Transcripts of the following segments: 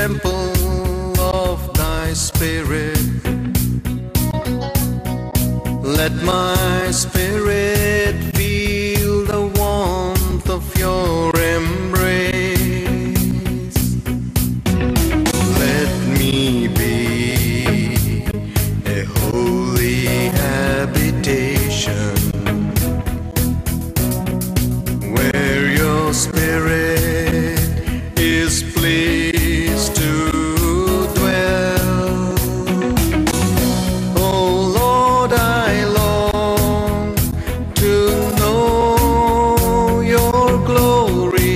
temple of thy spirit. Let my spirit feel the warmth of your embrace. Let me be a holy habitation where your spirit is pleased to dwell. Oh Lord, I long to know your glory.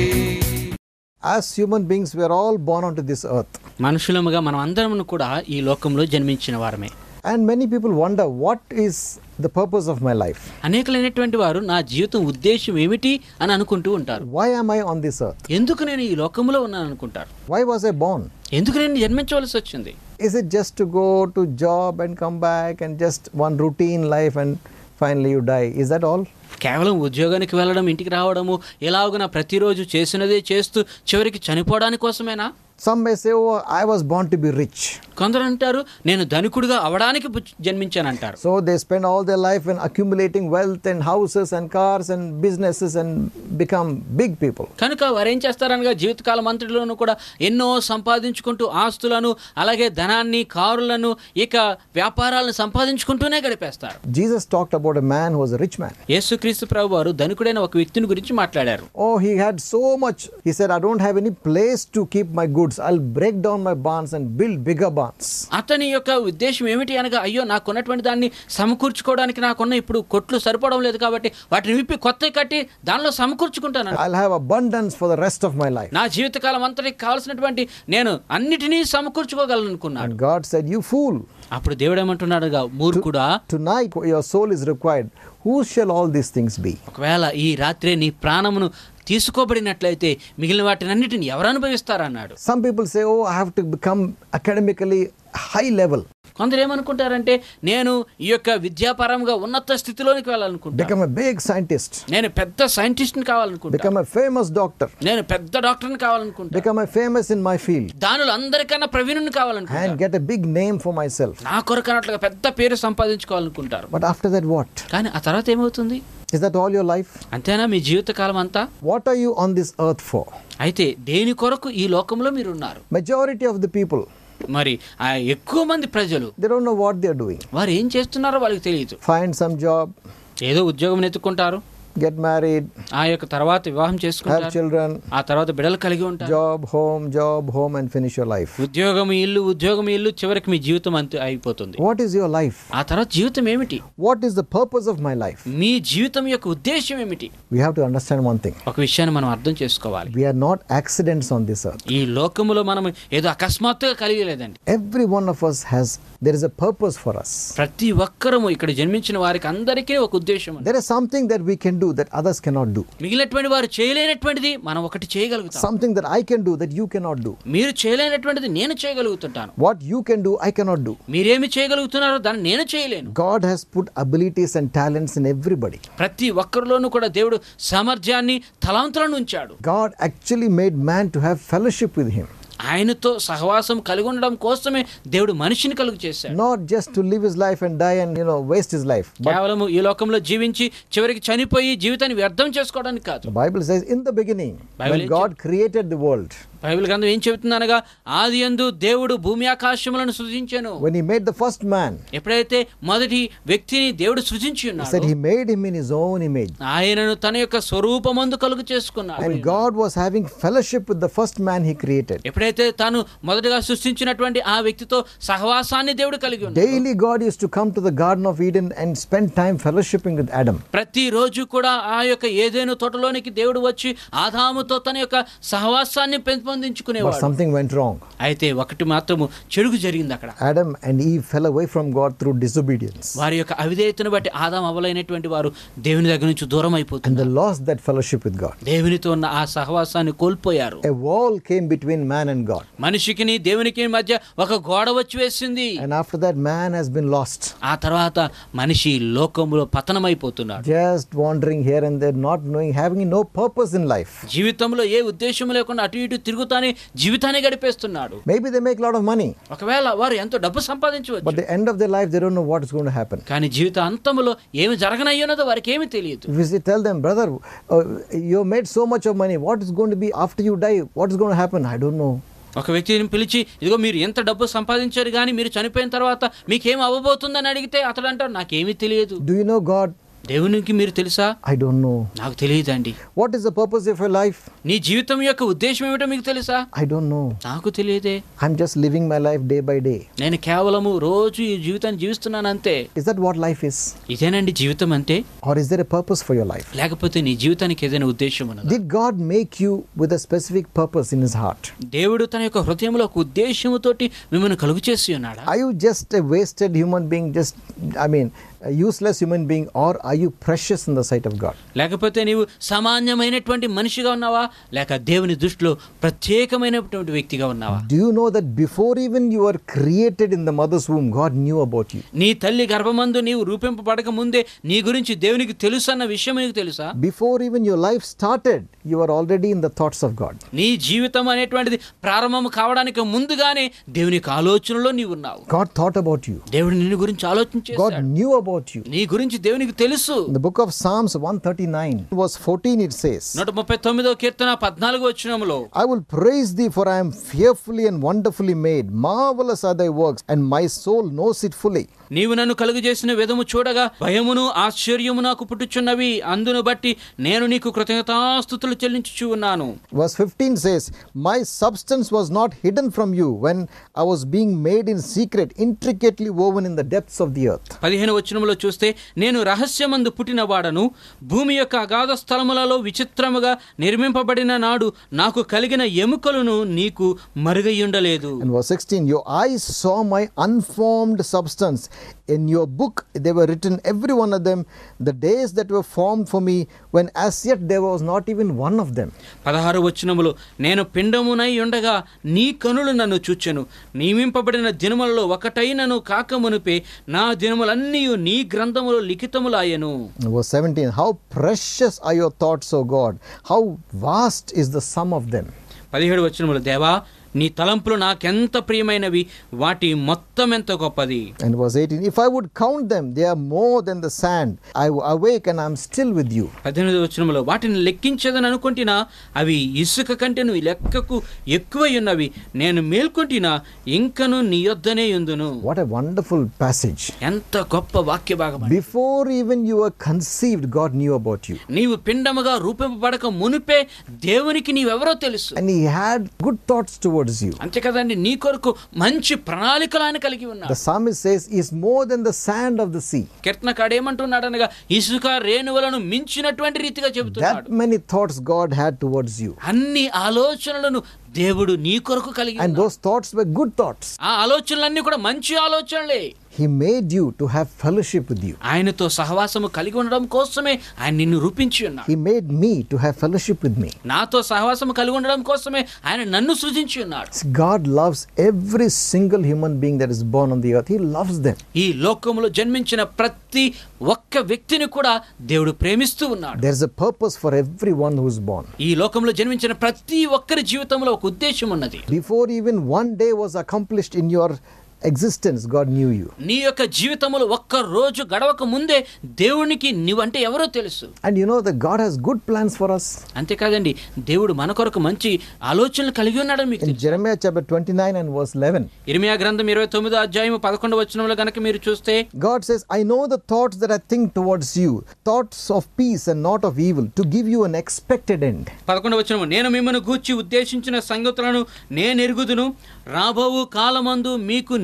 As human beings, we are all born onto this earth. మనుషులముగా మనం అందరం కూడా ఈ లోకంలో జన్మించిన వారమే And many people wonder what is the purpose of my life? అనేకులైనటువంటి వారు నా జీవితం ఉద్దేశం ఏమిటి అని అనుకుంటూ ఉంటారు Why am I on this earth? ఎందుకు నేను ఈ లోకంలో ఉన్నాను అనుకుంటారు Why was I born? ఎందుకు నేను జన్మించవలసి వచ్చింది Is it just to go to job and come back and just one routine life and finally you die? Is that all? కేవలం ఉద్యోగానికి వెళ్ళడం ఇంటికి రావడము ఎలాగున ప్రతిరోజు చేసినదే చేస్తూ చివరికి చనిపోవడానికి కోసమేనా Some may say, Oh, I was born to be rich. కొందరు అంటారు నేను ధనికుడిగా అవడానికి పుచ్- జన్మించానంటారు So they spend all their life in accumulating wealth and houses and cars and businesses and become big people. కనుక వారు ఏం చేస్తారనగా జీవితకాలం అంతటిలోనూ కూడా ఎన్నో సంపాదించుకుంటూ ఆస్తులను అలాగే ధనాన్ని కారులను ఇక వ్యాపారాలను సంపాదించుకుంటూనే గడిపేస్తారు Jesus talked about a man who was a rich man. యేసుక్రీస్తు ప్రభు వారు ధనికుడైన ఒక వ్యక్తిని గురించి మాట్లాడారు Oh, he had so much. He said, I don't have any place to keep my goods. I'll break down my barns and build bigger barns. అతని యొక్క ఉద్దేశం ఏమిటి అనగా అయ్యో నాకున్నటువంటి దాన్ని సమకూర్చుకోవడానికి నాకున్న ఇప్పుడు కొట్లు సరిపోవడం లేదు కాబట్టి వాటిని విప్పి కొత్త కట్టి దానిలో సమకూర్చుకుంటాను I'll have abundance for the rest of my life. నా జీవితకాలం అంతటికి కావాల్సినటువంటి నేను అన్నిటినీ సమకూర్చుకోగలను అనుకున్నాను And God said, You fool, అప్పుడు దేవుడు ఏమంటున్నాడుగా మూర్ఖుడా tonight your soul is required. Who shall all these things be? ఒకవేళ ఈ రాత్రే నీ ప్రాణమును తీసుకోబడినట్లయితే మిగిలిన వాటిని అన్నిటిని ఎవరు అనుభవిస్తారన్నాడు Some people say, Oh, I have to become academically high level, కొందరు ఏమనుకుంటారంటే నేను ఈ యొక్క విద్యాపరంగా ఉన్నత స్థితిలోనికి వెళ్ళాలనుకుంటాను become a big scientist, నేను పెద్ద సైంటిస్ట్ని కావాలనుకుంటా become a famous doctor, నేను పెద్ద డాక్టర్ని కావాలనుకుంటా become a famous in my field, దానిలో అందరికన్నా ప్రవీణుని కావాలనుకుంటా and get a big name for myself. నా కొరకు అన్నట్లుగా పెద్ద పేరు సంపాదించుకోవాలనుకుంటారు But after that, what? కానీ ఆ తర్వాత ఏమవుతుంది Is that all your life? అంతేనా మీ జీవితకాలం అంతా What are you on this earth for? అయితే దేని కొరకు ఈ లోకంలో మీరు ఉన్నారు Majority of the people, మరి ఆ ఎక్కువ మంది ప్రజలు they don't know what they're doing. వారు ఏం చేస్తున్నారో వాళ్ళకి తెలియదు Find some job, ఏదో ఉద్యోగం ఎత్తుకుంటారు get married, ఆ యొక్క తర్వాత వివాహం have చేసుకుంటారు children, ఆ తర్వాత బిడలు కలిగి ఉంటారు job, home, job, home, and finish your life. ఉద్యోగం ఇల్లు ఉద్యోగం ఇల్లు చివరికి మీ జీవితం అంతే అయిపోతుంది What is your life? ఆ తర్వాత జీవితం ఏమిటి What is the purpose of my life? మీ జీవితం యొక్క ఉద్దేశం ఏమిటి We have to understand one thing. ఒక విషయాన్ని మనం అర్థం చేసుకోవాలి We are not accidents on this earth. ఈ లోకములో మనం ఏదో అకస్మాత్తుగా కలిగి లేదండి Every one of us has, there is a purpose for us. ప్రతి ఒక్కరము ఇక్కడ జన్మించిన వారికి అందరికీ ఒక ఉద్దేశం ఉంది. There is something that we can do that others cannot do. మిగిలినటువంటి వారు చేయలేనటువంటిది మనం ఒకటి చేయగలుగుతాం Something that I can do that you cannot do. మీరు చేయలేనటువంటిది నేను చేయగలుగుతుంటాను What you can do, I cannot do. మీరేమి చేయగలుగుతున్నారో దాన్ని నేను చేయలేను God has put abilities and talents in everybody. ప్రతి ఒక్కరిలోనూ కూడా దేవుడు సామర్థ్యాన్ని తలాంతులను ఉంచాడు God actually made man to have fellowship with Him, ఆయనతో సహవాసం కలిగి ఉండడం కోసమే దేవుడు మనిషిని కలుగు చేశాడు not just to live his life and die and you know waste his life. But కేవలం ఈ లోకంలో జీవించి చివరికి చనిపోయి జీవితాన్ని వ్యర్థం చేసుకోవడానికి కాదు the Bible says, in the beginning, Bible when ఏం God created the world, Bible గ్రంథం ఏం చెబుతుందనగా ఆది యందు దేవుడు భూమి ఆకాశములను సృజించాను when He made the first man, ఎప్పుడైతే మొదటి వ్యక్తిని దేవుడు సృజించి He ఉన్నాడు said He made him in His own image. ఆయనను తన యొక్క స్వరూపమందు కలుగు చేసుకున్నాడు And God was having fellowship with the first man He created. ఎప్పుడైతే తాను మొదటగా సృష్టించినటువంటి ఆ వ్యక్తితో సహవాసాన్ని దేవుడు కలిగి ఉన్నాడు Daily, God used to come to the Garden of Eden and spend time fellowshipping with Adam. ప్రతి రోజు కూడా ఆ యొక్క ఏదేను తోటలోనికి దేవుడు వచ్చి ఆదాముతో తన యొక్క సహవాసాన్ని But పెంపొందించుకునేవాడు something went wrong. అయితే ఒకటి మాత్రము చెడుగు జరిగింది అక్కడ Adam and Eve fell away from God through disobedience. వారి యొక్క అవిధేయతను బట్టి ఆదాం అవలైనటువంటి వారు దేవుని దగ్గర నుంచి దూరం And అయిపోతున్నారు they lost that fellowship with God. దేవునితో ఉన్న ఆ సహవాసాన్ని కోల్పోయారు A wall came between man and God. మనిషికిని దేవునికి మధ్య ఒక గోడ వచ్చి వేసింది And after that, man has been lost, ఆ తర్వాత మనిషి లోకంలో పతనమైపోతున్నాడు just wandering here and there, not knowing, having no purpose in life. జీవితంలో ఏ ఉద్దేశం లేకుండా అటు ఇటు తిరుగుతానే జీవితాన్ని గడిపేస్తున్నాడు Maybe they make a lot of money, ఒకవేళ వారు ఎంతో డబ్బు సంపాదించవచ్చు but the end of their life, they don't know what is going to happen. కానీ జీవిత అంతంలో ఏమి జరగనయ్యున్నదో వారికి ఏమి తెలియదు If you say, tell them, brother, uh, you made so much of money, what is going to be after you die? What is going to happen? I don't know. ఒక వ్యక్తిని పిలిచి ఇదిగో మీరు ఎంత డబ్బు సంపాదించారు కానీ మీరు చనిపోయిన తర్వాత మీకేం అవ్వబోతుందని అడిగితే అతడు అంటాడు నాకేమీ తెలియదు Do you know God? దేవునికి మీరు తెలుసా I don't know. నాకు తెలియదండి What is the purpose of your life? నీ జీవితం యొక్క ఉద్దేశం ఏమిటో మీకు తెలుసా I don't know. నాకు తెలియదే I'm just living my life day by day. నేను కేవలము రోజు ఈ జీవితాన్ని జీవిస్తున్నాను అంతే Is that what life is? ఇదేనండి జీవితం అంటే Or is there a purpose for your life? లేకపోతే నీ జీవితానికి ఏదైనా ఉద్దేశం ఉన్నదా Did God make you with a specific purpose in His heart? దేవుడు తన యొక్క హృదయంలో ఒక ఉద్దేశముతోటి మిమ్మల్ని కలుగు చేసి ఉన్నాడా Are you just a wasted human being, just, I mean, a useless human being, or are you precious in the sight of God? లేకపోతే నీవు సామాన్యమైనటువంటి మనిషిగా ఉన్నావా లేక దేవుని దృష్టిలో ప్రత్యేకమైనటువంటి వ్యక్తిగా ఉన్నావా Do you know that before even you were created in the mother's womb, God knew about you? నీ తల్లి గర్భమందు నీవు రూపింపబడక ముందే నీ గురించి దేవునికి తెలుసు అన్న విషయం నీకు తెలుసా Before even your life started, you were already in the thoughts of God. నీ జీవితం అనేటువంటిది ప్రారంభం కావడానికి ముందుగానే దేవుని యొక్క ఆలోచనలో నీవు ఉన్నావు God thought about you. దేవుడు నిన్ను గురించి God ఆలోచించేశాడు knew about you. నీ గురించి దేవునికి తెలుసు In the book of Psalms 139, verse 14, it says, నూట ముప్పై తొమ్మిదో కీర్తన పద్నాలుగు వచ్చినములో I will praise thee, for I am fearfully and wonderfully made. Marvelous are thy works, and my soul knows it fully. నీవు నన్ను కలుగు చేసిన విధము చూడగా భయమును ఆశ్చర్యము నాకు పుట్టుచున్నవి అందును బట్టి నేను నీకు కృతజ్ఞతాస్థుతులు చెల్లించుచు ఉన్నాను Verse 15 says, My substance was not hidden from you when I was being made in secret, intricately woven in the depths of the earth. పదిహేను వచనములో చూస్తే నేను రహస్యమందు పుట్టిన వాడను భూమి యొక్క అగాధ స్థలములలో విచిత్రముగా నిర్మింపబడిన నాడు నాకు కలిగిన ఎముకలను నీకు మరుగయ్యుండలేదు And verse 16, Your eyes saw my unformed substance. In your book they were written, every one of them, the days that were formed for me, when as yet there was not even one of them. పదహారు వచనములు నేను పిండమునై ఉండగా నీ కనులు నన్ను చూచెను నియమింపబడిన దినములలో ఒకటైనను కాకమునిపే నా దినములన్నీ నీ గ్రంథములో లిఖితములాయను And verse 17, How precious are your thoughts, O God! How vast is the sum of them! పదిహేడు వచనములు దేవా నీ తలంపులు నాకెంత ప్రియమైనవి వాటి మొత్తం ఎంత గొప్పది And verse 18, If I would count them, they are more than the sand. I awake and I am still with you. పద్దెనిమిది వచనములో వాటిని లెక్కించదని అనుకుంటున్నా అవి ఇసుక కంటెను లెక్కకు ఎక్కువై ఉన్నవి నేను మేల్కొంటినా ఇంకను నీ యొద్దనే ఉందును What a wonderful passage. ఎంత గొప్ప వాక్య భాగం అండి. Before even you were conceived, God knew about you. నీవు పిండముగా రూపింపబడక మునిపే దేవునికి నీవెవరో తెలుసు And He had good thoughts towards you. అంతే కదండి నీ కొరకు మంచి ప్రణాళికలు ఆయన కలిగి The ఉన్నాడు psalmist says, He is more than the sand of the sea. కీర్తనకాడు ఏమంటున్నాడు అనగా ఇసుక రేణువులను మించినటువంటి రీతిగా చెబుతున్నాడు That many thoughts God had towards you. అన్ని ఆలోచనలను దేవుడు నీ కొరకు కలిగి And ఉన్నాడు. those thoughts were good thoughts. ఆ ఆలోచనలన్నీ కూడా మంచి ఆలోచనలే He made you to have fellowship with you. ఆయనతో సహవాసము కలిగి ఉండడం కోసమే ఆయన నిన్ను రూపించి ఉన్నాడు He made me to have fellowship with me. నాతో సహవాసము కలిగి ఉండడం కోసమే ఆయన నన్ను సృజించి ఉన్నాడు God loves every single human being that is born on the earth. He loves them. ఈ లోకములో జన్మించిన ప్రతి ఒక్క వ్యక్తిని కూడా దేవుడు ప్రేమిస్తూ ఉన్నాడు There's a purpose for everyone who is born. ఈ లోకంలో జన్మించిన ప్రతి ఒక్కరి జీవితంలో ఒక ఉద్దేశం ఉన్నది Before even one day was accomplished in your existence, God knew you. నీ యొక్క జీవితంలో ఒక్క రోజు గడవక ముందే దేవునికి నువ్వంటే ఎవరో తెలుసు And you know that God has good plans for us. అంతేకాదండి దేవుడు మన కొరకు మంచి ఆలోచనలు కలిగి ఉన్నాడని మీకు In తెలుసు. Jeremiah chapter 29 and verse 11, ఇర్మియా గ్రంథం ఇరవై తొమ్మిదో అధ్యాయం పదకొండు వచనంలో గనక మీరు చూస్తే God says, I know the thoughts that I think towards you, thoughts of peace and not of evil, to give you an expected end. పదకొండు వచనము నేను మిమ్మల్ని గూర్చి ఉద్దేశించిన సంగతులను నేను ఎరుగుదును రాబోవు కాలమందు మీకు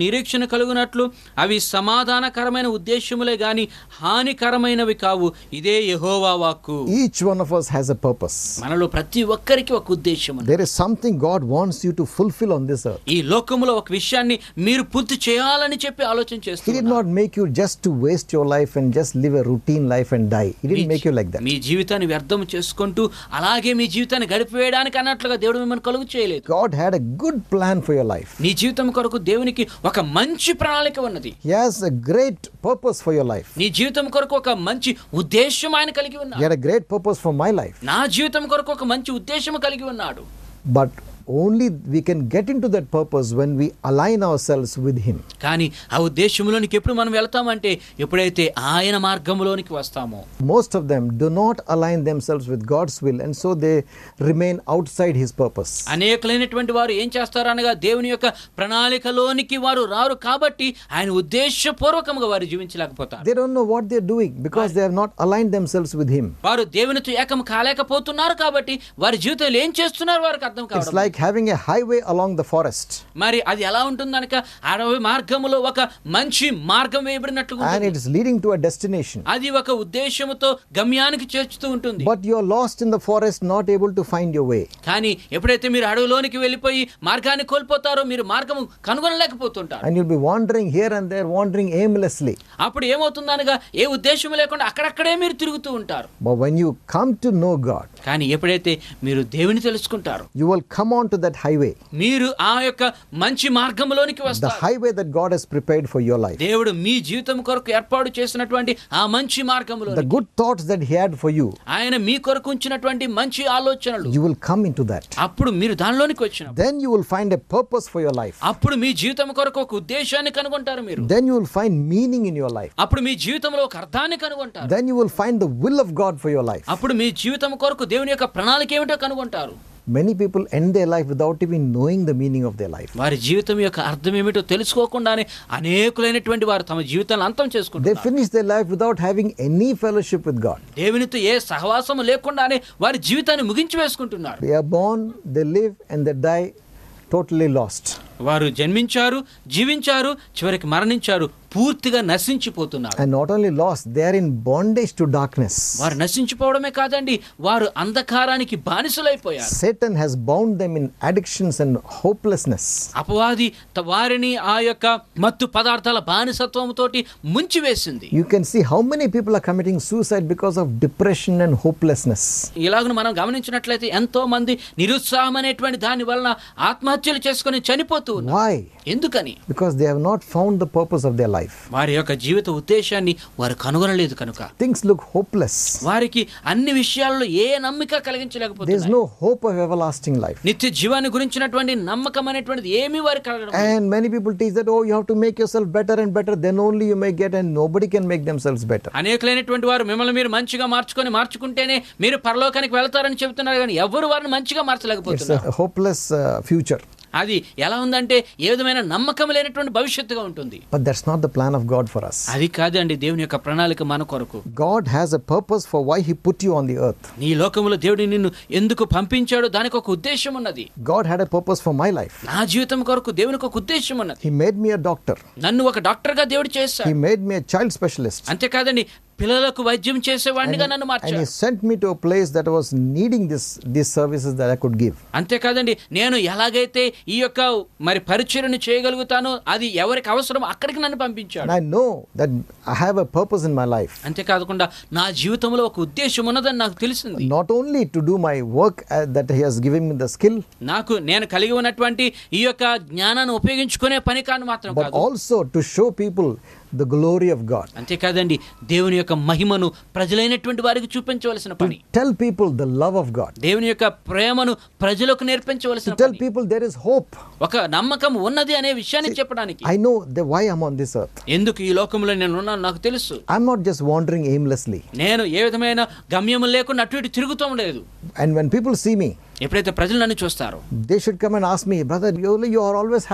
నిరీక్షణ కలుగునట్లు అవి సమాధానకరమైన ఉద్దేశములే గాని హానికరమైనవి కావు ఇదే యెహోవా వాక్కు Each one of us has a purpose. మనలో ప్రతి ఒక్కరికి ఒక ఉద్దేశం ఉంది. There is something God wants you to fulfill on this earth. ఈ లోకములో ఒక విషయాన్ని మీరు పూర్తి చేయాలని చెప్పి ఆలోచన He did చేస్తున్నారు not make you just to waste your life and just live a routine life and die. He didn't make you like that. మీ జీవితాన్ని వ్యర్థం చేసుకుంటూ అలాగే మీ జీవితాన్ని గడిపివేయడానికి అన్నట్లుగా దేవుడు మిమ్మల్ని కలుగు చేయలేదు God had a good plan for your life. నీ జీవితం కొరకు దేవునికి ఒక మంచి ప్రణాళిక ఉన్నది He has a great purpose for your life. నీ జీవితం కొరకు ఒక మంచి ఉద్దేశం ఆయన కలిగి He ఉన్నాడు had a great purpose for my life. నా జీవితం కొరకు ఒక మంచి ఉద్దేశం కలిగి ఉన్నాడు But only we can get into that purpose when we align ourselves with Him. కానీ ఆ ఉద్దేశంలోనికి ఎప్పుడు మనం వెళ్తామంటే ఎప్పుడైతే ఆయన మార్గంలోనికి వస్తామో Most of them do not align themselves with God's will and so they remain outside His purpose. అనేకులైనటువంటి వారు ఏం చేస్తారు అనగా దేవుని యొక్క ప్రణాళికలోనికి వారు రారు కాబట్టి ఆయన ఉద్దేశపూర్వకంగా వారు జీవించలేకపోతారు They don't know what they're doing because they have not aligned themselves with Him. వారు దేవునితో ఏకం కాలేకపోతున్నారు కాబట్టి వారి జీవితంలో ఏం చేస్తున్నారు వారికి అర్థం It's కావడం like having a highway along the forest మరి అది ఎలా ఉంటుందనక అడవి మార్గములో ఒక మంచి మార్గం వేయబడినట్లుగా and ఉంటుంది. it is leading to a destination. అది ఒక ఉద్దేశముతో గమ్యానికి చేర్చుతూ ఉంటుంది But you're lost in the forest, not able to find your way. కానీ ఎప్పుడైతే మీరు అడవిలోనికి వెళ్ళిపోయి మార్గాన్ని కోల్పోతారో మీరు మార్గం కనుగొనలేకపోతుంటారు And you'll be wandering here and there, wandering aimlessly. అప్పుడు ఏమవుతుందనగా ఏ ఉద్దేశం లేకుండా అక్కడక్కడే మీరు తిరుగుతూ ఉంటారు But when you come to know God, కానీ ఎప్పుడైతే మీరు దేవుని తెలుసుకుంటారు you will come on to that highway, మీరు ఆ యొక్క మంచి మార్గంలోనికి the వస్తారు highway that God has prepared for your life. దేవుడు మీ జీవితం కొరకు ఏర్పాటు చేసినటువంటి ఆ మంచి మార్గంలో The good thoughts that He had for you, ఆయన మీ కొరకు ఉంచినటువంటి మంచి ఆలోచనలు you will come into that. అప్పుడు మీరు దానిలోనికి వచ్చిన Then you will find a purpose for your life. అప్పుడు మీ జీవితం కొరకు ఒక ఉద్దేశాన్ని కనుగొంటారు మీరు Then you will find meaning in your life. అప్పుడు మీ జీవితంలో ఒక అర్థాన్ని కనుగొంటారు Then you will find the will of God for your life. అప్పుడు మీ జీవితం కొరకు దేవుని యొక్క ప్రణాళిక ఏమిటో కనుగొంటారు Many people end their life without even knowing the meaning of their life. వారి జీవితం యొక్క అర్థం ఏమిటో తెలుసుకోకుండానే అనేకులైనటువంటి వారు తమ జీవితాన్ని అంతం They చేసుకుంటారు finish their life without having any fellowship with God. దేవునితో ఏ సహవాసం లేకుండానే వారి జీవితాన్ని ముగించి వేసుకుంటున్నారు They are born, they live, and they die totally lost. వారు జన్మించారు జీవించారు చివరికి మరణించారు పూర్తిగా నశించిపోతున్నారు And not only lost, they are in bondage to darkness. వారు నశించిపోవడమే కాదండి వారు అంధకారానికి బానిసలైపోయారు Satan has bound them in addictions and hopelessness. అపవాది త- వారిని ఆ యొక్క మత్తు పదార్థాల బానిసత్వంతోటి ముంచివేసింది You can see how many people are committing suicide because of depression and hopelessness. ఇలాగను మనం గమనించినట్లయితే ఎంతో మంది నిరుత్సాహం అనేటువంటి దాని వలన ఆత్మహత్యలు చేసుకొని చనిపోతూ ఉన్నారు Why? ఎందుకని Because they have not found the purpose of their life. వారి యొక్క జీవిత ఉద్దేశాన్ని వారు కనుగొనలేదు కనుక Things look hopeless. వారికి అన్ని విషయాల్లో ఏ నమ్మిక There is కలిగించలేకపోతున్నారు no hope of everlasting life. నిత్య జీవాన్ని గురించినటువంటి నమ్మకం అనేటువంటిది ఏమీ వారికి కలగడం లేదు. And many people teach that, oh, you have to make yourself better and better, then only you may get, and nobody can make themselves better. అనేకులైనటువంటి వారు మిమ్మల్ని మీరు మంచిగా మార్చుకొని మార్చుకుంటేనే మీరు పరలోకానికి వెళ్తారని చెబుతున్నారు కానీ ఎవరు వారిని మంచిగా It's మార్చలేకపోతున్నారు a hopeless uh, future. అది ఎలా ఉందంటే ఏ విధమైన నమ్మకం లేనటువంటి భవిష్యత్తుగా ఉంటుంది But that's not the plan of God for us. అది కాదండి దేవుని యొక్క ప్రణాళిక మన కొరకు God has a purpose for why He put you on the earth. నీ లోకంలో దేవుడు నిన్ను ఎందుకు పంపించాడో దానికి ఒక ఉద్దేశం ఉన్నది God had a purpose for my life. నా జీవితం కొరకు దేవునికి ఒక ఉద్దేశం ఉన్నది He made me a doctor. నన్ను ఒక డాక్టర్ గా దేవుడు He చేశాడు made me a child specialist. అంతేకాదండి పిల్లలకు వైద్యం చేసేవాడినిగా నన్ను And He మార్చాడు sent me to a place that was needing this these services that I could give. అంతేకాదండి నేను ఎలాగైతే ఈ యొక్క మరి పరిచయను చేయగలుగుతానో అది ఎవరికి అవసరం అక్కడికి నన్ను పంపించాడు And I know that I have a purpose in my life. అంతేకాకుండా నా జీవితంలో ఒక ఉద్దేశం ఉన్నదని నాకు తెలిసింది Not only to do my work uh, that He has given me the skill, నాకు నేను కలిగి ఉన్నటువంటి ఈ యొక్క జ్ఞానాన్ని ఉపయోగించుకునే పని కాను మాత్రం but కాదు also to show people the glory of God. అంతేకాదండి దేవుని యొక్క మహిమను ప్రజలైనటువంటి వారికి చూపించవలసిన పని Tell people the love of God. దేవుని యొక్క ప్రేమను ప్రజలకు నేర్పించవలసిన To tell పని people there is hope. ఒక నమ్మకం ఉన్నది అనే విషయాన్ని చెప్పడానికి I know the why I'm on this earth. ఎందుకు ఈ లోకంలో నేను ఉన్నాను నాకు తెలుసు I'm not just wandering aimlessly. నేను ఏ విధమైన గమ్యం లేకుండా అటు ఇటు తిరుగుతూ ఉండలేదు And when people see me, ఎప్పుడైతే ప్రజలు నన్ను చూస్తారో they should come and ask me, brother, you, you are always happy.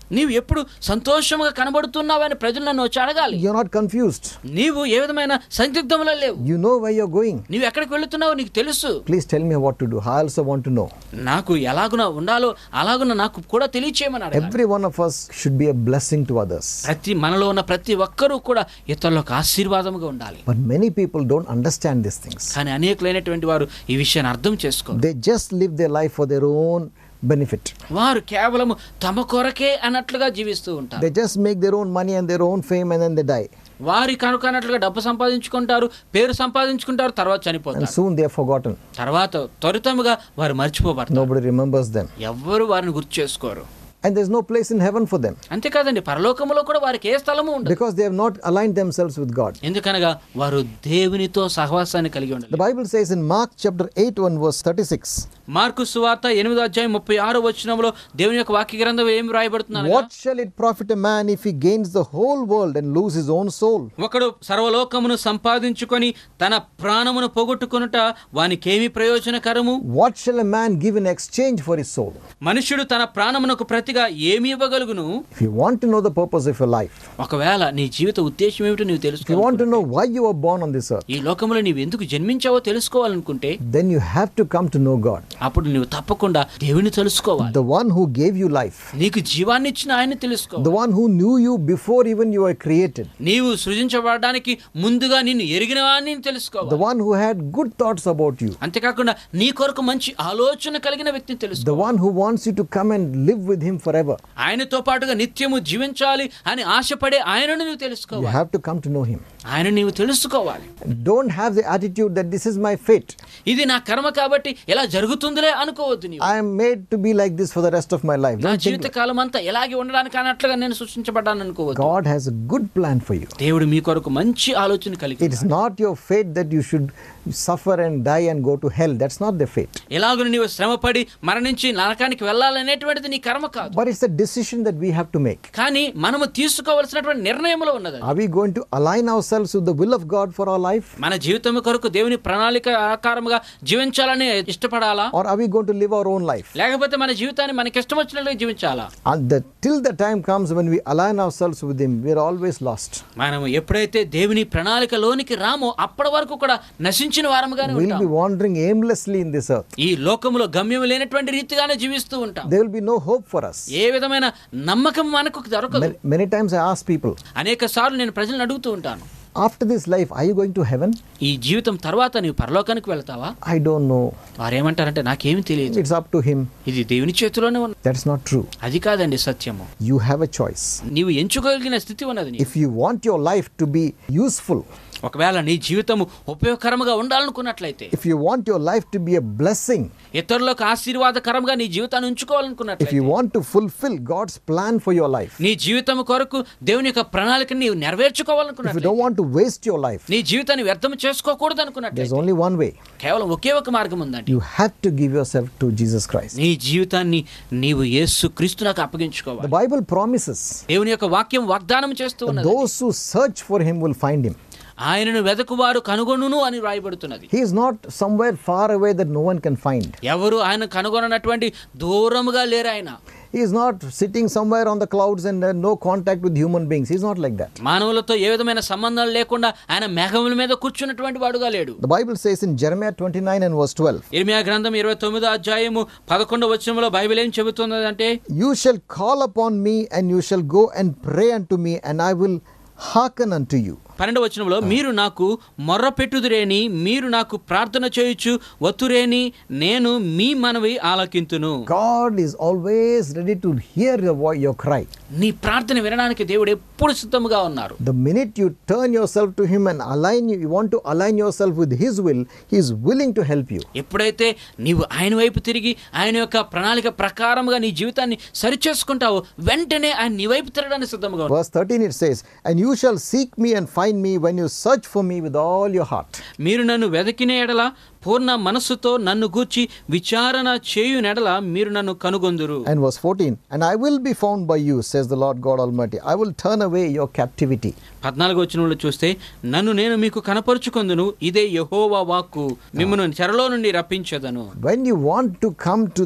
నీవు ఎప్పుడు సంతోషంగా కనబడుతున్నావని ప్రజలు నన్ను వచ్చి అడగాలి You're not confused. నీవు ఏ విధమైన సందిగ్ధంలో లేవు You know where you're going. నీవు ఎక్కడికి వెళుతున్నావో నీకు తెలుసు Please tell me what to do. I also want to know. నాకు ఎలాగున ఉండాలో అలాగున నాకు కూడా తెలియచేయమని అడగాలి. Every one of us should be a blessing to others. ప్రతి మనలో ఉన్న ప్రతి ఒక్కరూ కూడా ఇతరులకు ఆశీర్వాదముగా ఉండాలి But many people don't understand these things. కానీ అనేకులైనటువంటి వారు ఈ విషయాన్ని అర్థం చేసుకో They just live their life for their own benefit. వారు కేవలం తమ కొరకే అన్నట్లుగా జీవిస్తూ ఉంటారు They just make their own money and their own fame and then they die. వారి కనుక అన్నట్లుగా డబ్బు సంపాదించుకుంటారు పేరు సంపాదించుకుంటారు తర్వాత And చనిపోతారు soon they are forgotten. తర్వాత త్వరితముగా వారు మర్చిపోబడతారు Nobody remembers them. ఎవ్వరు వారిని గుర్తు చేసుకోరు And there's no place in heaven for them అంతేకాదండి పరలోకములో కూడా వారికి ఏ స్థలము ఉండదు because they have not aligned themselves with God. ఎందుకనగా వారు దేవునితో సహవాసాన్ని కలిగి The ఉండాలి Bible says in Mark chapter 8, 1 verse 36, Mark సువార్త ఎనిమిదో అధ్యాయం ముప్పై ఆరు వచనంలో దేవుని యొక్క వాక్య గ్రంథం ఏం రాయబడుతున్నాను What shall it profit a man if he gains the whole world and lose his own soul? ఒకడు సర్వలోకమును సంపాదించుకొని తన ప్రాణమును పోగొట్టుకొనుట వానికేమి ప్రయోజనకరము What shall a man give in exchange for his soul? మనుష్యుడు తన ప్రాణమునకు ప్రతిగా ఏమి ఇవ్వగలుగును If you want to know the purpose of your life, ఒకవేళ నీ జీవిత ఉద్దేశం ఏమిటో నీవు if you తెలుసుకో want to know why you were born on this earth, ఈ లోకంలో నీవు ఎందుకు జన్మించావో తెలుసుకోవాలనుకుంటే then you have to come to know God, అప్పుడు నువ్వు తప్పకుండా దేవుని తెలుసుకోవాలి the one who gave you life, నీకు జీవాన్ని ఇచ్చిన ఆయన తెలుసుకో the one who knew you before even you were created, నీవు సృజించబడడానికి ముందుగా నిన్ను ఎరిగిన వాడిని తెలుసుకోవాలి the one who had good thoughts about you, అంతేకాకుండా నీ కొరకు మంచి ఆలోచన కలిగిన వ్యక్తిని తెలుసుకో the one who wants you to come and live with him forever. ఆయనతో పాటుగా నిత్యము జీవించాలి అని ఆశపడే ఆయనను నువ్వు You తెలుసుకోవాలి have to come to know him. ఆయన నీవు తెలుసుకోవాలి Don't have the attitude that this is my fate. ఇది నా కర్మ కాబట్టి ఎలా జరుగుతుందిలే అనుకోవద్దు నీవు I am made to be like this for the rest of my life. నా Don't think జీవిత కాలం అంతా ఎలాగే ఉండడానికి అన్నట్లుగా నేను సృష్టించబడ్డాను అనుకోవద్దు God has a good plan for you. దేవుడు మీ కొరకు మంచి ఆలోచన కలిగి It is not your fate that you should suffer and die and go to hell. That's not the fate. ఎలాగో నీవు శ్రమపడి మరణించి నరకానికి వెళ్ళాలనేటువంటిది నీ కర్మ కాదు But it's a decision that we have to make. కానీ మనము తీసుకోవలసినటువంటి నిర్ణయంలో ఉన్నది అది. Are we going to align ourselves with the will of God for our life? మన జీవితం కొరకు దేవుని ప్రణాళిక ఆకారముగా జీవించాలని ఇష్టపడాలా Or are we going to live our own life? లేకపోతే మన జీవితాన్ని మనకి ఇష్టం వచ్చినట్లుగా జీవించాలా And the, till the time comes when we align ourselves with Him, we're always lost. మనం ఎప్పుడైతే దేవుని ప్రణాళికలోనికి రామో అప్పటి వరకు కూడా నశించిన వారముగానే We'll ఉంటాం be wandering aimlessly in this earth. ఈ లోకములో గమ్యం లేనటువంటి రీతిగానే జీవిస్తూ ఉంటాం There will be no hope for us. ఏ విధమైన నమ్మకం మనకు దొరకదు Many, many times I ask people, అనేక సార్లు నేను ప్రజలను అడుగుతూ ఉంటాను after this life, are you going to heaven? ఈ జీవితం తర్వాత నీవు పరలోకానికి వెళ్తావా I don't know. వారు ఏమంటారంటే నాకేమి తెలియదు It's up to Him. ఇది దేవుని చేతిలోనే ఉంది That's not true. అది కాదండి సత్యము You have a choice. నీవు ఎంచుకోగలిగిన స్థితి ఉన్నది నీకు. If you want your life to be useful, ఒకవేళ నీ జీవితము ఉపయోగకరంగా ఉండాలనుకున్నట్లయితే if you want your life to be a blessing, ఇతరులకు ఆశీర్వాదకరంగా నీ జీవితాన్ని if ఉంచుకోవాలనుకున్నట్లయితే you want to fulfill God's plan for your life, నీ జీవితం కొరకు దేవుని యొక్క ప్రణాళికని నీవు if you నెరవేర్చుకోవాలనుకున్నట్లయితే don't want to waste your life, నీ జీవితాన్ని వ్యర్థం చేసుకోకూడదు there's అనుకున్నట్లయితే only one way. కేవలం ఒకే ఒక మార్గం ఉందండి You have to give yourself to Jesus Christ. నీ జీవితాన్ని నీవు యేసు క్రీస్తునకు The అప్పగించుకోవాలి Bible promises దేవుని యొక్క వాక్యం వాగ్దానం చేస్తూ that ఉన్నది those who search for Him will find Him. ఆయనను వెదకువారు కనుగొనును అని రాయబడుతున్నది He is not somewhere far away that no one can find. ఎవరు ఆయన కనుగొననటువంటి దూరముగా లేరు ఆయన He is not sitting somewhere on the clouds and uh, no contact with human beings. He's not like that. మానవులతో ఏ విధమైన సంబంధాలు లేకుండా ఆయన మేఘముల మీద కూర్చున్నటువంటి వాడుగా లేడు The Bible says in Jeremiah 29 and verse 12, ఇర్మియా గ్రంథం ఇరవై తొమ్మిదో అధ్యాయము పదకొండవ వచనంలో బైబిల్ ఏం చెబుతున్నది అంటే You shall call upon me, and you shall go and pray unto me, and I will hearken unto you. పన్నెండవ వచనంలో మీరు నాకు మొర్ర పెట్టుదురేని మీరు నాకు ప్రార్థన చేయొచ్చు వత్తురేని నేను మీ మనవి ఆలకింతును God is always ready to hear your, vo- your cry. నీ ప్రార్థన వినడానికి దేవుడు ఎప్పుడు సిద్ధముగా ఉన్నారు The minute you turn yourself to Him and align, you, you want to align yourself with His will, He is willing to help you. ఎప్పుడైతే నీవు ఆయన వైపు తిరిగి ఆయన యొక్క ప్రణాళిక ప్రకారముగా నీ జీవితాన్ని సరిచేసుకుంటావో వెంటనే ఆయన నీ వైపు తిరగడానికి సిద్ధముగా ఉన్నాడు. Verse 13 it says, And you shall seek me and find me when you search for me with all your heart. మీరు నన్ను వెదకిన ఎడల పూర్ణ మనస్సుతో నన్ను గూర్చి విచారణ చేయు నెడల మీరు నన్ను కనుగొందురు And verse 14, And I will be found by you, says the Lord God Almighty. I will turn away your captivity. పద్నాలుగు వచనంలో చూస్తే నన్ను నేను మీకు కనపరుచుకొందును ఇదే యహోవా వాక్కు మిమ్మను చెరలో నుండి రప్పించదను When you want to come to the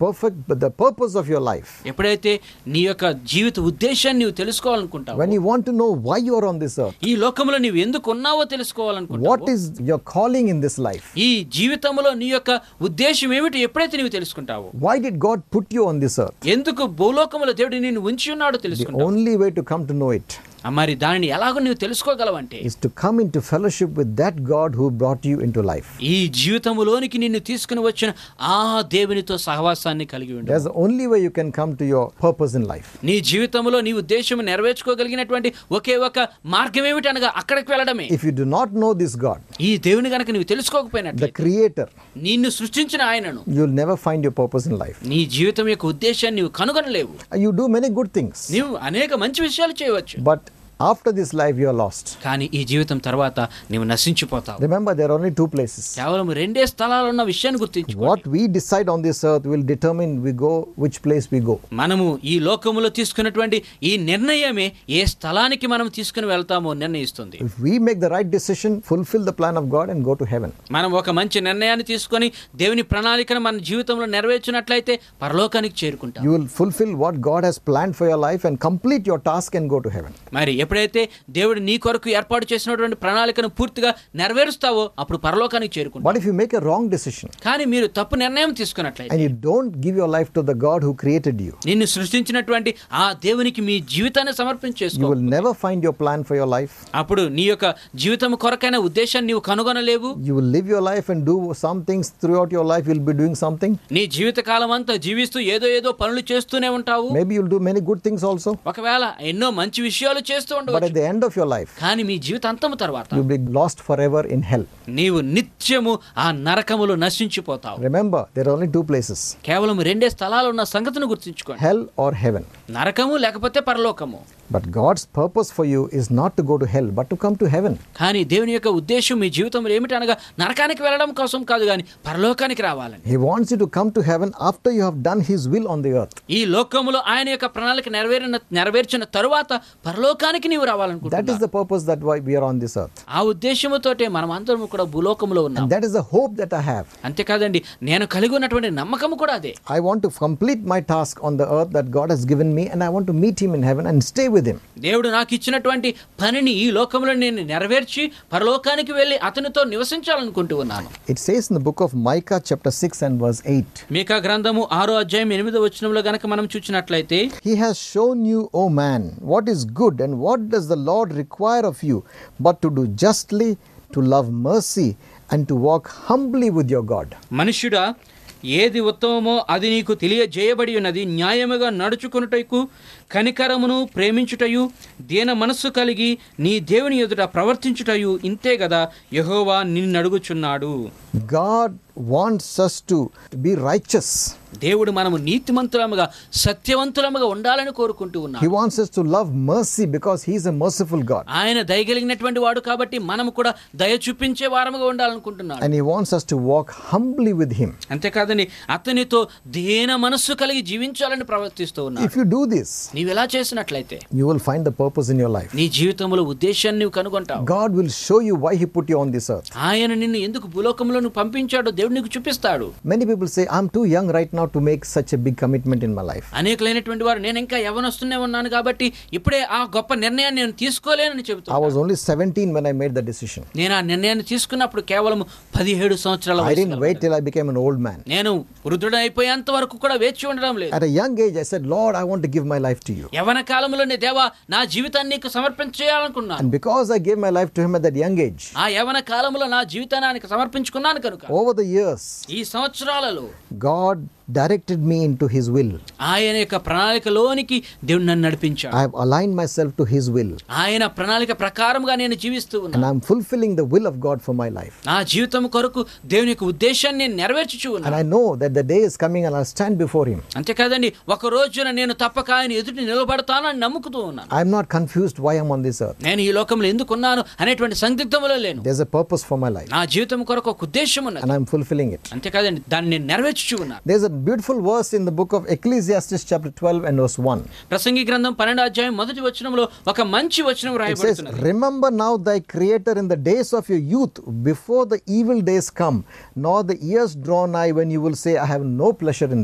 perfect but the purpose of your life, ఎప్పుడైతే నీ యొక్క జీవిత ఉద్దేశాన్ని నీవు తెలుసుకోవాలనుకుంటావు when you want to know why you are on this earth, ఈ లోకంలో నీవు ఎందుకు ఉన్నావో తెలుసుకోవాలనుకుంటావు what is your calling in this life, ఈ జీవితంలో నీ యొక్క ఉద్దేశం ఏమిటి ఎప్పుడైతే నీవు తెలుసుకుంటావు why did God put you on this earth? ఎందుకు భూలోకంలో దేవుడు నిన్ను ఉంచి ఉన్నాడో The తెలుసుకుంటావు only way to come to know it ఆ మరి దానిని ఎలాగో నువ్వు తెలుసుకోగలవంటే is to come into fellowship with that God who brought you into life. ఈ జీవితంలోనికి నిన్ను తీసుకుని వచ్చిన ఆ దేవునితో సహవాసాన్ని కలిగి ఉండు That's the only way you can come to your purpose in life. నీ జీవితంలో నీ ఉద్దేశం నెరవేర్చుకోగలిగినటువంటి ఒకే ఒక మార్గం ఏమిటి అనగా అక్కడికి వెళ్ళడమే If you do not know this God, ఈ దేవుని గనక నువ్వు తెలుసుకోకపోయినట్లు the Creator, నిన్ను సృష్టించిన ఆయనను you'll never find your purpose in life. నీ జీవితం యొక్క ఉద్దేశాన్ని నీవు కనుగొనలేవు You do many good things, నీవు అనేక మంచి విషయాలు చేయవచ్చు but after this life, you are lost. కానీ ఈ జీవితం తర్వాత నీవు నశించిపోతావు Remember, there are only two places. కేవలం రెండే స్థలాలు ఉన్న విషయాన్ని గుర్తించు What we decide on this earth will determine we go which place we go. మనము ఈ లోకములో తీసుకున్నటువంటి ఈ నిర్ణయమే ఏ స్థలానికి మనం తీసుకుని వెళ్తామో నిర్ణయిస్తుంది If we make the right decision, fulfill the plan of God, and go to heaven. మనం ఒక మంచి నిర్ణయాన్ని తీసుకొని దేవుని ప్రణాళికను మన జీవితంలో నెరవేర్చినట్లయితే పరలోకానికి చేరుకుంటాం You will fulfill what God has planned for your life and complete your task and go to heaven. మరి ఎప్పుడైతే దేవుడు నీ కొరకు ఏర్పాటు చేసినటువంటి ప్రణాళికను పూర్తిగా నెరవేరుస్తావో అప్పుడు పరలోకానికి చేరుకుంటాం But if you make a wrong decision కానీ మీరు తప్పు నిర్ణయం తీసుకున్నట్లయితే and you don't give your life to the God who created you, నిన్ను సృష్టించినటువంటి ఆ దేవునికి మీ జీవితాన్ని you సమర్పించేసుకో will never find your plan for your life. అప్పుడు నీ యొక్క జీవితం కొరకైన ఉద్దేశాన్ని నీవు కనుగొనలేవు You will live your life and do some things throughout your life. You'll be doing something. నీ జీవిత కాలం అంతా జీవిస్తూ ఏదో ఏదో పనులు చేస్తూనే ఉంటావు Maybe you'll do many good things also. ఒకవేళ ఎన్నో మంచి విషయాలు చేస్తూ But ఉండవచ్చు at the end of your life, కానీ మీ జీవితాంతము తర్వాత you'll be lost forever in hell. నీవు నిత్యము ఆ నరకములో నశించిపోతావు Remember, there are only two places కేవలం రెండే స్థలాలు ఉన్న సంగతిని గుర్తుంచుకోండి hell or heaven. నరకము లేకపోతే పరలోకము But God's purpose for you is not to go to hell, but to come to heaven. కానీ దేవుని యొక్క ఉద్దేశం మీ జీవితంలో ఏమిటి అనగా నరకానికి వెళ్ళడం కోసం కాదు కానీ పరలోకానికి రావాలని He wants you to come to heaven after you have done His will on the earth. ఈ లోకములో ఆయన యొక్క ప్రణాళిక నెరవేరిన నెరవేర్చిన తరువాత పరలోకానికి నీవు That is రావాలనుకుంటున్నా the purpose that why we are on this earth. ఆ ఉద్దేశముతోటే మనం అందరం కూడా భూలోకములో ఉన్నాం And that is the hope that I have. అంతేకాదండి నేను కలిగి ఉన్నటువంటి నమ్మకము కూడా అదే I want to complete my task on the earth that God has given me, and I want to meet Him in heaven and stay with Him. దేవుడు నాకు ఇచ్చినటువంటి పనిని ఈ లోకంలో నేను నెరవేర్చి పరలోకానికి వెళ్ళి అతనితో నివసించాలనుకుంటూ ఉన్నాను It says in the book of Micah, chapter 6 and verse 8 మీకా గ్రంథము ఆరో అధ్యాయం ఎనిమిదో వచనంలో గనక మనం చూసినట్లయితే He has shown you, O man, what is good and what does the Lord require of you, but to do justly, to love mercy, and to walk humbly with your God. మనుష్యుడా ఏది ఉత్తమమో అది నీకు తెలియజేయబడి ఉన్నది న్యాయముగా నడుచుకున్నటకు కనికరమును ప్రేమించుటయు దీన మనస్సు కలిగి నీ దేవుని ఎదుట ప్రవర్తించుటయు ఇంతే కదా యెహోవా నిన్ను అడుగుచున్నాడు God wants us to be righteous. దేవుడు మనము నీతిమంతులముగా సత్యవంతులముగా ఉండాలని కోరుకుంటూ He ఉన్నాడు wants us to love mercy because He is a merciful God. ఆయన దయగలిగినటువంటి వాడు కాబట్టి మనము కూడా దయ చూపించే వారముగా ఉండాలనుకుంటున్నాడు And He wants us to walk humbly with Him. అంతేకాదండి అతనితో దేన మనస్సు కలిగి జీవించాలని ప్రవర్తిస్తూ ఉన్నాడు If you do this, నీవు ఎలా చేసినట్లయితే you will find the purpose in your life. నీ జీవితంలో ఉద్దేశాన్ని నువ్వు కనుగొంటావు God will show you why He put you on this earth. ఆయన నిన్ను ఎందుకు భూలోకంలో నువ్వు పంపించాడో దేవుడు నీకు చూపిస్తాడు Many people say, I'm too young right now to make such a big commitment in my life. అనేకులైనటువంటి వారు నేను ఇంకా యవనొస్తూనే ఉన్నాను కాబట్టి ఇప్పుడే ఆ గొప్ప నిర్ణయాన్ని నేను తీసుకోలేనని I చెబుతాను was only 17 when I made the decision. నేను ఆ నిర్ణయాన్ని తీసుకున్నప్పుడు కేవలం పదిహేడు సంవత్సరాల I వయసు didn't wait గలవాడిని. till I became an old man. నేను వృద్ధుడైపోయేంత వరకు కూడా వేచి ఉండడం లేదు At a young age, I said, Lord, I want to give my life to you. యవన కాలంలోనే దేవా నా జీవితాన్ని నీకు సమర్పించేయాలనుకున్నాను And because I gave my life to Him at that young age, ఆ యవన కాలంలో నా జీవితాన్ని ఆయనకు సమర్పించుకున్నాను కనుక over the years, ఈ సంవత్సరాలలో God directed me into His will. ఆయన యొక్క ప్రణాళికలోనికి దేవుడు నన్ను నడిపించాడు I have aligned myself to His will. ఆయన ప్రణాళిక ప్రకారంగా నేను జీవిస్తూ And ఉన్నాను I'm fulfilling the will of God for my life. నా జీవితం కొరకు దేవుని యొక్క ఉద్దేశాన్ని నేను నెరవేర్చుచూ And ఉన్నాను I know that the day is coming and I'll stand before Him. అంతేకాదండి ఒక రోజున నేను తప్పక ఆయన ఎదుటి నిలబడతానని నమ్ముకుతూ ఉన్నాను I'm not confused why I'm on this earth. నేను ఈ లోకంలో ఎందుకున్నాను అనేటువంటి సందిగ్ధములో లేను There's a purpose for my life. నా జీవితం కొరకు ఒక ఉద్దేశం ఉన్నది And I'm fulfilling it. అంతేకాదండి దాన్ని నేను నెరవేర్చుచూ ఉన్నాను There's a beautiful verse in the book of Ecclesiastes, chapter 12, and verse 1. ప్రసంగి గ్రంథం పన్నెండు అధ్యాయం మొదటి వచనంలో ఒక మంచి వచనం It says, రాయబడుతున్నది Remember now thy Creator in the days of your youth, before the evil days come, nor the years draw nigh when you will say, I have no pleasure in them.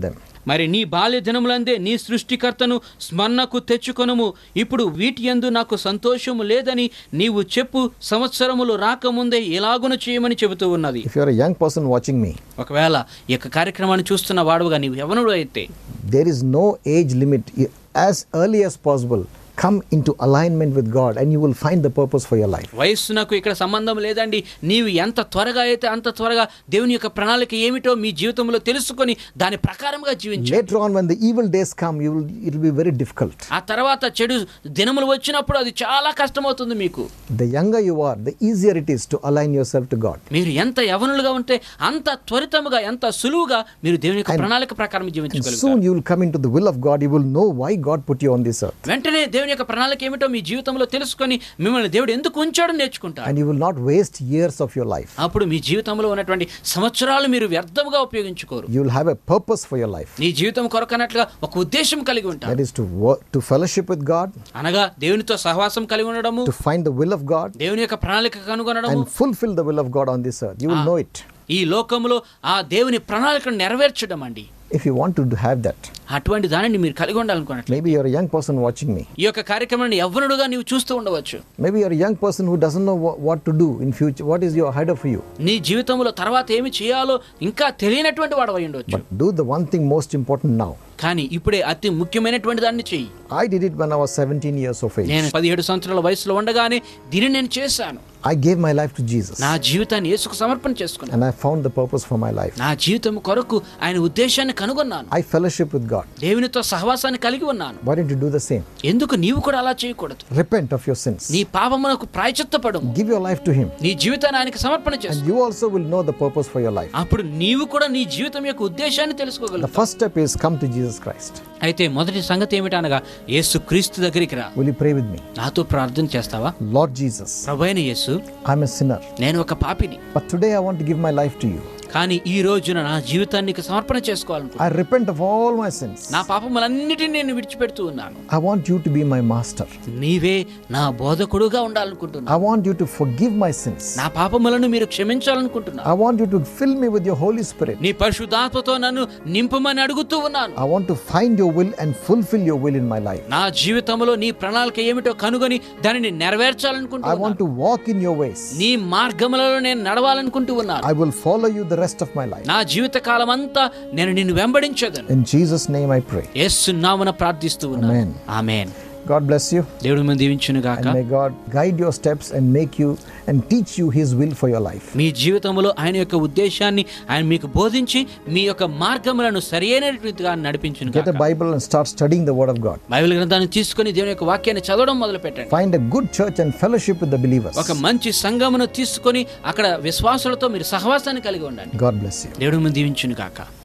మరి నీ బాల్య దినములందే నీ సృష్టికర్తను స్మరణకు తెచ్చుకొనుము ఇప్పుడు వీటి యందు నాకు సంతోషము లేదని నీవు చెప్పు సంవత్సరములు రాకముందే ఎలాగును చేయమని చెబుతూ ఉన్నది If you are a young person watching me, ఒకవేళ ఈ యొక్క కార్యక్రమాన్ని చూస్తున్న వాడుగా నీవు ఎవనుడు అయితే there is no age limit. As early as possible, come into alignment with God and you will find the purpose for your life. వయస్సునకు ఇక్కడ సంబంధం లేదండి నీవు ఎంత త్వరగా అయితే అంత త్వరగా దేవుని యొక్క ప్రణాళిక ఏమిటో మీ జీవితంలో తెలుసుకొని దాని ప్రకారంగా జీవించు Later on, when the evil days come, you will, it will be very difficult. ఆ తర్వాత చెడు దినములు వచ్చినప్పుడు అది చాలా కష్టమవుతుంది మీకు The younger you are, the easier it is to align yourself to God. మీరు ఎంత యవనులుగా ఉంటే అంత త్వరితముగా ఎంత సులువుగా మీరు దేవుని యొక్క ప్రణాళిక ప్రకారం And జీవించగలుగుతారు soon you will come into the will of God. You will know why God put you on this earth. వెంటనే దేవుని యొక్క ప్రణాళిక ఏమిటో మీ జీవితంలో తెలుసుకొని మిమ్మల్ని దేవుడు ఎందుకు ఉంచాడో నేర్చుకుంటారు And you will not waste years of your life. అప్పుడు మీ జీవితంలో ఉన్నటువంటి సంవత్సరాలు మీరు వ్యర్థముగా ఉపయోగించుకోరు You will have a purpose for your life. నీ జీవితం కొరకనట్లుగా ఒక ఉద్దేశం కలిగి ఉంటారు That is to work, to fellowship with God, అనగా దేవునితో సహవాసం కలిగి ఉండడము to find the will of God, దేవుని యొక్క ప్రణాళిక కనుగొనడము and fulfill the will of God on this earth. You will know it. ఈ లోకంలో ఆ దేవుని ప్రణాళికను నెరవేర్చడం అండి If you want to have that, అటువంటి దానిని మీరు కలిగి ఉండాలనుకున్నట్లు maybe you're a young person watching me. ఈ యొక్క కార్యక్రమాన్ని ఎవరుడుగా నీవు చూస్తూ ఉండవచ్చు Maybe you're a young person who doesn't know what, what to do in future. What is your ahead of you? నీ జీవితంలో తర్వాత ఏమి చేయాలో ఇంకా తెలియనటువంటి వాడు అయి ఉండవచ్చు But do the one thing most important now. కానీ ఇప్పుడే అతి ముఖ్యమైనటువంటి దాన్ని చెయ్యి I did it when I was 17 years of age. నేను పదిహేడు సంవత్సరాల వయసులో ఉండగానే దీన్ని నేను చేశాను I gave my life to Jesus నా జీవితాన్ని యేసుకు సమర్పణ చేసుకున్నాను and I found the purpose for my life. నా జీవితం కొరకు ఆయన ఉద్దేశాన్ని కనుగొన్నాను I fellowship with God. దేవునితో సహవాసాన్ని కలిగి ఉన్నాను Why don't you do the same? ఎందుకు నీవు కూడా అలా చేయకూడదు Repent of your sins. నీ పాపమునకు ప్రాయచిత్తపడు Give your life to Him. నీ జీవితాన్ని ఆయనకి సమర్పణ And చేసు you also will know the purpose for your life. అప్పుడు నీవు కూడా నీ జీవితం యొక్క ఉద్దేశాన్ని The తెలుసుకోగలవు first step is come to Jesus Christ. అయితే మొదటి సంగతి ఏమిటనగా యేసు క్రీస్తు దగ్గరికి రా Will you pray with me? నాతో ప్రార్థన చేస్తావా Lord Jesus, ప్రభైన యేసు I'm a sinner. నేను ఒక పాపిని But today I want to give my life to you. కానీ ఈ రోజున నా జీవితాన్ని నీకు సమర్పణ చేసుకోవాలనుకో I repent of all my sins. నా పాపములన్నిటిని నేను విడిచిపెడుతూ ఉన్నాను I want you to be my master. నీవే నా బోధకుడుగా ఉండాలనుకుంటున్నా I want you to forgive my sins. నా పాపములను మీరు క్షమించాలనుకుంటున్నా I want you to fill me with your Holy Spirit. నీ పరిశుద్ధాత్మతో నన్ను నింపమని అడుగుతూ ఉన్నాను I want to find your will and fulfill your will in my life. నా జీవితంలో నీ ప్రణాళిక ఏమిటో కనుగొని దానిని I నెరవేర్చాలనుకుంటున్నాను want to walk in your ways. నీ మార్గములలో నేను నడవాలనుకుంటూ ఉన్నాను I will follow you the rest of my life. నా జీవిత కాలం అంతా నేను నిన్ను వెంబడించదను In Jesus' name I pray. యేసు నామన ప్రార్థిస్తూ ఉన్నాను Amen. Amen God bless you. దేవుడు మనం దీవించును గాక And may God guide your steps and make you and teach you His will for your life. మీ జీవితంలో ఆయన యొక్క ఉద్దేశాన్ని ఆయన మీకు బోధించి మీ యొక్క మార్గములను సరైన రీతిగా నడిపించును Get a గాక Bible and start studying the Word of God. Bible గ్రంథాన్ని తీసుకొని దేవుని యొక్క వాక్యాన్ని చదవడం మొదలు పెట్టండి Find a good church and fellowship with the believers. ఒక మంచి సంఘమును తీసుకొని అక్కడ విశ్వాసులతో మీరు సహవాసాన్ని కలిగి ఉండండి God bless you. దేవుడు మనం దీవించును గాక